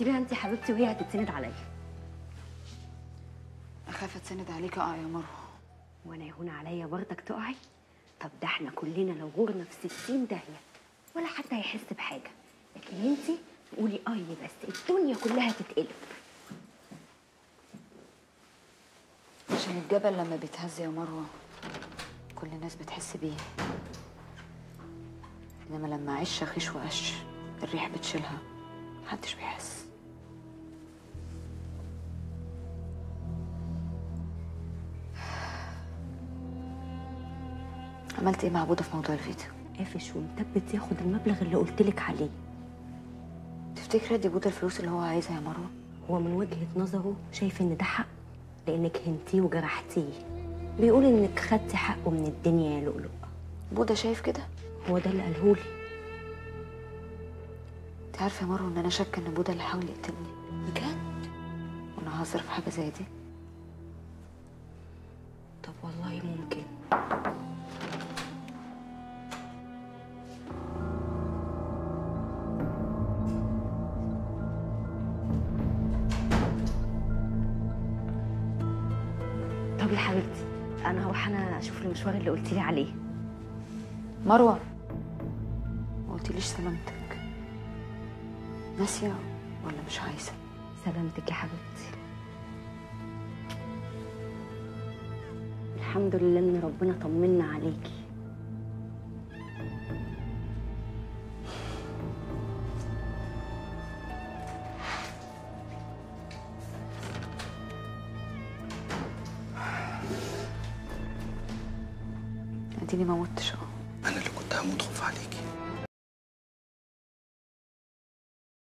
سيبيها انت يا حبيبتي وهي هتتسند عليا اخاف اتسند عليك اقع يا مروه وانا يهون عليا برضك تقعي طب ده احنا كلنا لو غورنا في 60 داهيه ولا حد هيحس بحاجه لكن انت قولي اي بس الدنيا كلها تتقلب عشان الجبل لما بيتهز يا مروه كل الناس بتحس بيه انما لما عش خيش وقش الريح بتشيلها محدش بيحس عملت ايه مع بوده في موضوع الفيديو قافش ومثبت ياخد المبلغ اللي قلتلك عليه تفتكري ادي بوده الفلوس اللي هو عايزها يا مروه هو من وجهة نظره شايف ان ده حق لانك هنتيه وجرحتيه بيقول انك خدتي حقه من الدنيا يا لؤلؤ بوده شايف كده هو ده اللي قالهولي انت عارفه يا مروه ان انا شاكه ان بوده اللي حاول يقتلني بجد وانا هصرف حاجه زي دي طب والله ممكن طب يا حبيبتي انا هروح انا اشوف المشوار اللي قلتيلي عليه مروه ما قلتليش سلامتك ناسيه ولا مش عايزه سلامتك يا حبيبتي الحمد لله ان ربنا طمنا عليكي اديني ما متش اهو انا اللي كنت هموت خوف عليكي